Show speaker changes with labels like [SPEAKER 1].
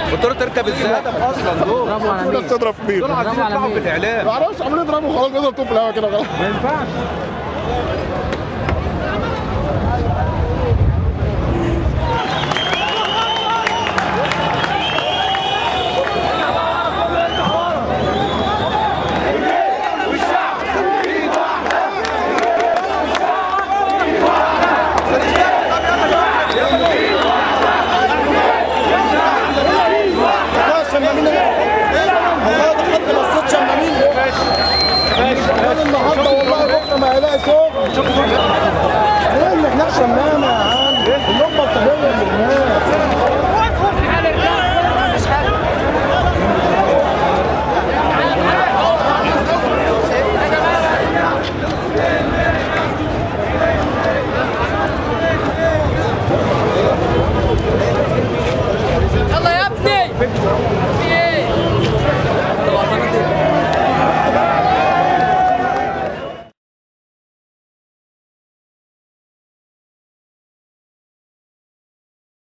[SPEAKER 1] قلت له تركب ازاي هدف اصلا دول
[SPEAKER 2] برافو على
[SPEAKER 3] كنا
[SPEAKER 2] مين
[SPEAKER 3] بتضرب في مين
[SPEAKER 1] دول عايزين
[SPEAKER 2] برافو على
[SPEAKER 1] يطلعوا في
[SPEAKER 2] مين؟
[SPEAKER 1] الاعلام
[SPEAKER 3] ما اعرفش عمالين يضربوا خلاص بيضرب طوب في الهوا كده خلاص
[SPEAKER 2] ما ينفعش